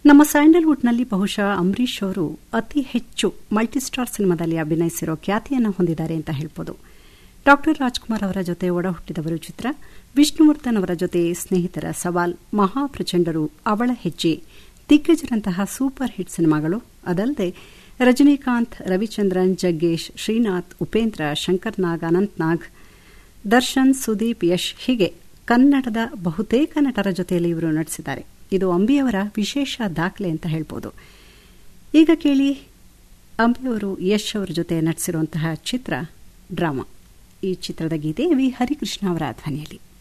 ನಮ್ಮ ಸ್ಯಾಂಡಲ್ವುಡ್ನಲ್ಲಿ ಬಹುಶಃ ಅಂಬರೀಷ್ ಅವರು ಅತಿ ಹೆಚ್ಚು ಮಲ್ಟಿಸ್ಟಾರ್ ಸಿನಿಮಾದಲ್ಲಿ ಅಭಿನಯಿಸಿರೋ ಖ್ಯಾತಿಯನ್ನು ಹೊಂದಿದ್ದಾರೆ ಅಂತ ಹೇಳ್ಬೋದು ಡಾಕ್ಟರ್ ರಾಜ್ಕುಮಾರ್ ಅವರ ಜೊತೆ ಒಡ ಹುಟ್ಟಿದವರು ಚಿತ್ರ ವಿಷ್ಣುವರ್ಧನ್ ಅವರ ಜೊತೆ ಸ್ನೇಹಿತರ ಸವಾಲ್ ಮಹಾಪ್ರಚಂಡರು ಅವಳ ಹೆಜ್ಜೆ ದಿಗ್ಗಜರಂತಹ ಸೂಪರ್ ಹಿಟ್ ಸಿನಿಮಾಗಳು ಅದಲ್ಲದೆ ರಜನಿಕಾಂತ್ ರವಿಚಂದ್ರನ್ ಜಗ್ಗೇಶ್ ಶ್ರೀನಾಥ್ ಉಪೇಂದ್ರ ಶಂಕರ್ ನಾಗ್ ಅನಂತ್ ನಾಗ್ ದರ್ಶನ್ ಸುದೀಪ್ ಯಶ್ ಹೀಗೆ ಕನ್ನಡದ ಬಹುತೇಕ ನಟರ ಜೊತೆಯಲ್ಲಿ ಇವರು ನಟಿಸಿದ್ದಾರೆ ಇದು ಅಂಬಿಯವರ ವಿಶೇಷ ದಾಖಲೆ ಅಂತ ಹೇಳ್ಬೋದು ಈಗ ಕೇಳಿ ಅಂಬಿಯವರು ಯಶ್ ಅವರ ಜೊತೆ ನಟಿಸಿರುವಂತಹ ಚಿತ್ರ ಡ್ರಾಮಾ ಈ ಚಿತ್ರದ ಗೀತೆ ವಿ ಹರಿಕೃಷ್ಣ ಅವರ ಧ್ವನಿಯಲ್ಲಿ